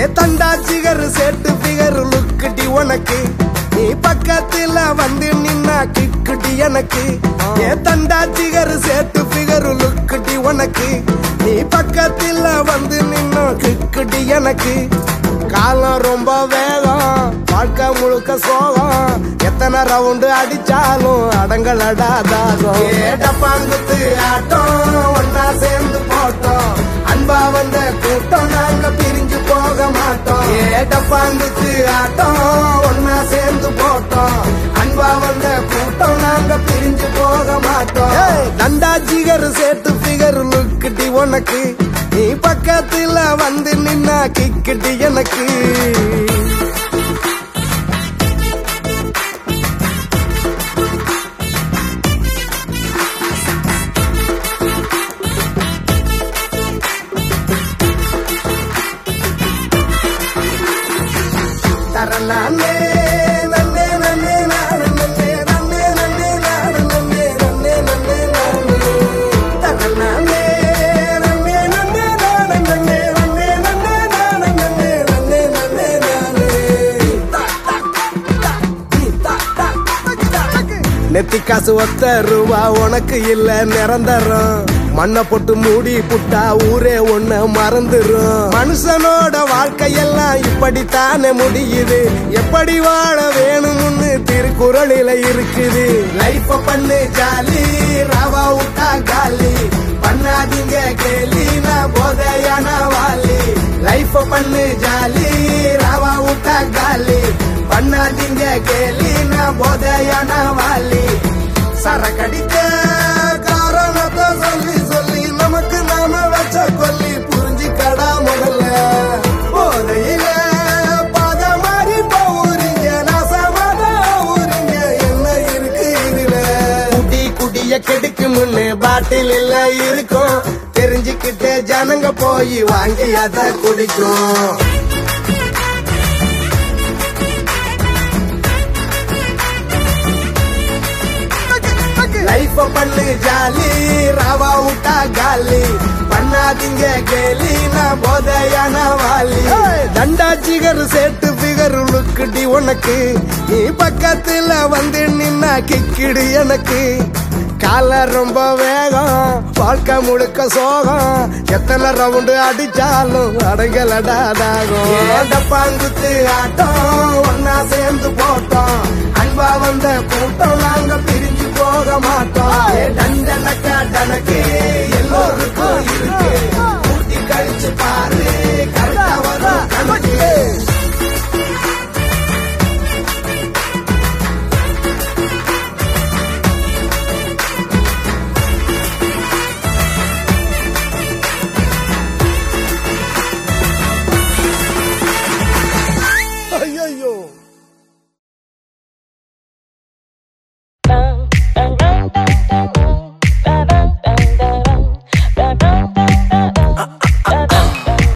தண்டா ஜிகர் சேட்டு figure லுக்குடி உனக்கு நீ பக்கத்துல வந்து நின்னா கிக்குடி எனக்கு ஏ தண்டா ஜிகர் சேட்டு பிகர் லுக்குடி உனக்கு நீ பக்கத்துல வந்து நின்னா கிக்குடி எனக்கு காலம் ரொம்ப வேகம் வாழ்க்கை முழுக்க சோகம் எத்தனை ரவுண்டு அடிச்சாலும் அடங்கலடாதாகும் ஏடப்பாங்குத்து ஆட்டம் ஒன்னா சேர்ந்து போட்டோம் அன்பா வந்த கூட்டம் நாங்க பிரிஞ்சு போக மாட்டோம் ஏடப்பாங்குத்து ஆட்டம் ஒன்னா சேர்ந்து போட்டோம் அன்பா வந்த கூட்டம் நாங்க பிரிஞ்சு போக மாட்டோம் தண்டா ஜிகர் சேட்டு பிகர் லுக்குடி உனக்கு நீ பக்கத்துல வந்து நின்னா கிக்குடி எனக்கு தரலானே நன்னே நன்னே நானு நன்னே நன்னே நன்னே நானு நன்னே நன்னே நன்னே நானு தரலானே நன்னே நன்னே நானு நன்னே நன்னே நன்னே நானு நன்னே நன்னே நன்னே நானு நெத்தி காசு ஒத்த ரூபா உனக்கு இல்ல நிரந்தரம் மண்ணை போட்டு மூடி புட்டா ஊரே ஒண்ணு மறந்துரும் மனுஷனோட வாழ்க்கையெல்லாம் இப்படித்தானே முடியுது எப்படி வாழ வேணும்னு திருக்குறளில இருக்குது லைஃப பண்ணு ஜாலி ரவா விட்டா காலி பண்ணாதீங்க கேலி நான் போதையான வாலி லைஃப பண்ணு ஜாலி ரவா விட்டா காலி பண்ணாதீங்க கேலி நான் போதையான வாலி சரக்கடிக்க காரணத்தை சொல்லி சொல்லி நமக்கு நாம வச்ச கொல்லி புரிஞ்சுக்கடா முதல்ல போதையில பாத மாறி போறீங்க நாசமாத ஊரிங்க என்ன இருக்கு இதுல குடி குடிய கெடுக்கு முன்னு பாட்டில் இல்ல இருக்கும் தெரிஞ்சுக்கிட்டு ஜனங்க போய் வாங்கி அத குடிக்கும் லைஃப பண்ணு ஜாலி ரவா விட்டா காலி பண்ணாதீங்க கேலி நான் போதையான வாலி தண்டா ஜிகர் சேட்டு பிகர் லுக்குடி உனக்கு நீ பக்கத்துல வந்து நின்னா கிக்கிடு எனக்கு கால ரொம்ப வேகம் வாழ்க்கை முழுக்க சோகம் எத்தனை ரவுண்டு அடிச்சாலும் அடங்கலடாதாகும் ஏண்டப்பாங்குத்து ஆட்டம் ஒன்னா சேர்ந்து போட்டோம் அன்பா வந்த கூட்டம் நாங்க பிரிஞ்சு போக மாட்டோம் ஏ டண்டனக்கா டனக்கு எல்லோருக்கும் இருக்கு ஊட்டி கழிச்சு பாரு